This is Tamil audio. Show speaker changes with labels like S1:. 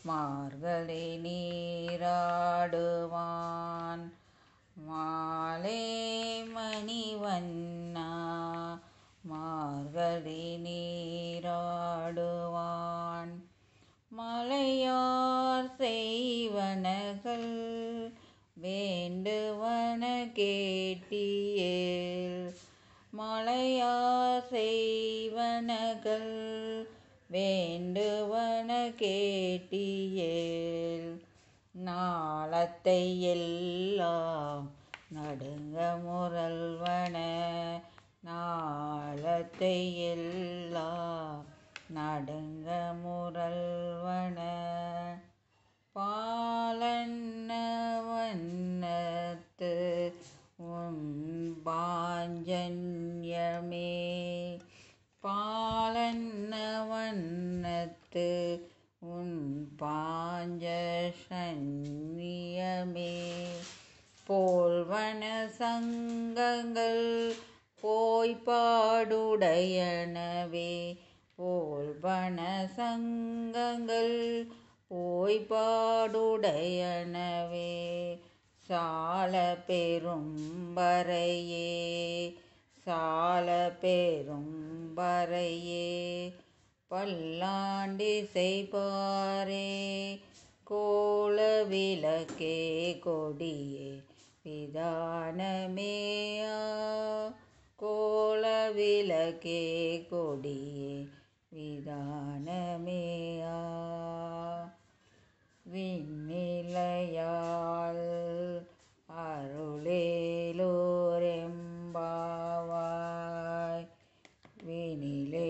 S1: மார்கழி நீராடுவான் மாலே மணிவண்ணா மார்கழி நீராடுவான் மலையார் செய்வனகள் வேண்டுவன கேட்டியேல் மலையார் செய்வனகள் வேண்டுவன கேட்டியேல் நாளத்தை எல்லாம் நடுங்க முரல்வன நாளத்தை எல்லாம் நடுங்க முரல்வன பாலன்ன வண்ணத்து உன் பாஞ்சன்யமே பாலன்ன வண்ணத்து உன் பாஞ்சன்யமே போல்வன சங்கங்கள் போய்ப்பாடுடையனவே போல்வன சங்கங்கள் போய்ப்பாடுடையனவே சால பெரும்பறையே சால பெரும்பறையே பல்லாண்டி செய்பாரே கோல விளக்கே கொடியே விதானமேயா கோல விளக்கே கொடியே விதானமேயா விண்ணிலையால் அருளேலோரெம்பாவாய் வினிலே